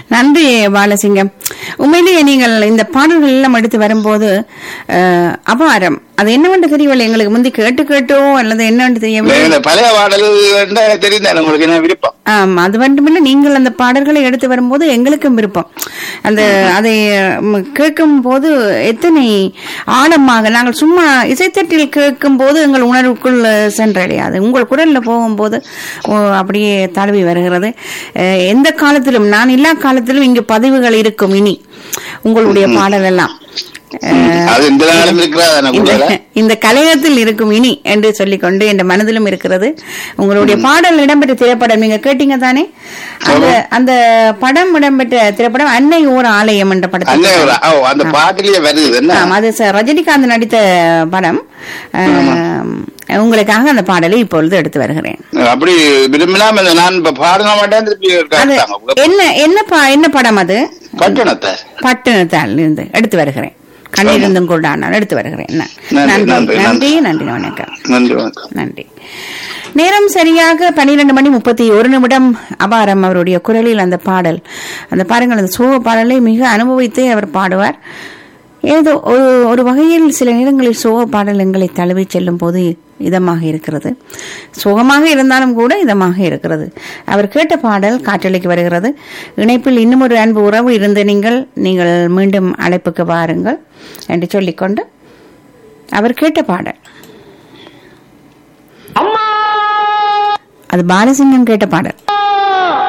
நன்றி பாலசிங்கம் உண்மையிலேயே நீங்கள் இந்த பாடல்கள் எல்லாம் எடுத்து வரும்போது அஹ், அபாரம் அது என்னவென்று தெரியவில்லை எங்களுக்கு முந்தி கேட்டு கேட்டோ அல்லது என்னவென்று தெரியவில்லை இந்த பழைய பாடல் எனக்கு தெரிந்தாரு உங்களுக்கு என்ன விருப்பம் ஆமா அது மட்டுமில்ல நீங்கள் அந்த பாடல்களை எடுத்து வரும்போது எங்களுக்கும் விருப்பம் அந்த அதை ம், கேட்கும் போது எத்தனை ஆழமாக நாங்கள் சும்மா இசைத்தட்டில் கேட்கும் போது எங்கள் உணர்வுக்குள் சென்றடையாது உங்கள் குரல்ல போகும்போது ஓ, அப்படியே தழுவி வருகிறது அஹ், எந்த காலத்திலும் நான் எல்லா காலத்திலும் இங்கு பதிவுகள் இருக்கும் இனி உங்களுடைய பாடல் எல்லாம் அஹ், அது இந்த நாளும் இருக்கிறதா இந்த கூட இந்த கலையத்தில் இருக்கும் இனி என்று சொல்லிக்கொண்டு என் மனதிலும் இருக்கிறது உங்களுடைய பாடல் இடம்பெற்ற திரைப்படம் நீங்க கேட்டீங்க தானே அந்த அந்த படம் இடம்பெற்ற திரைப்படம் அன்னை ஓர் ஆலயம் என்ற அண்ணே படத்தில் ஒரு- ஓ அந்த பாட்டிலேயே வருது என்ன ஆமா, அது ச- ரஜினிகாந்த் நடித்த படம் அஹ், உங்களுக்காக அந்த பாடலை இப்பொழுது எடுத்து வருகிறேன் அப்படி விரும்பினாம இந்த நான் இப்ப பாடின மாட்டேன் திருப்பி அது காட்டுறாங்க. என்ன என்ன பா- என்ன படம் அது பட்டணத்தை பட்டணத்தால் இருந்து எடுத்து வருகிறேன் கண்ணீருந்தும் கூட நான் எடுத்து வருகிறேன் ந- நன்றி, நன்றி நன்றி, நன்றி நன்றி வணக்கம் நன்றி வணக்கம் நன்றி நேரம் சரியாக பன்னிரண்டு மணி முப்பத்தி ஒரு நிமிடம் அபாரம் அவருடைய குரலில் அந்த பாடல் அந்த பாருங்கள் அந்த சோக பாடலை மிக அனுபவித்தே அவர் பாடுவார் ஏதோ ஒரு ஒரு வகையில் சில நேரங்களில் சோக பாடல் எங்களை தழுவி செல்லும் போது இதமாக இருக்கிறது சோகமாக இருந்தாலும் கூட இதமாக இருக்கிறது அவர் கேட்ட பாடல் காற்றலைக்கு வருகிறது இணைப்பில் இன்னும் ஒரு அன்பு உறவு இருந்த நீங்கள் நீங்கள் மீண்டும் அழைப்புக்கு வாருங்கள் என்று சொல்லிக்கொண்டு அவர் கேட்ட பாடல் அது பாலசிங்கம் கேட்ட பாடல்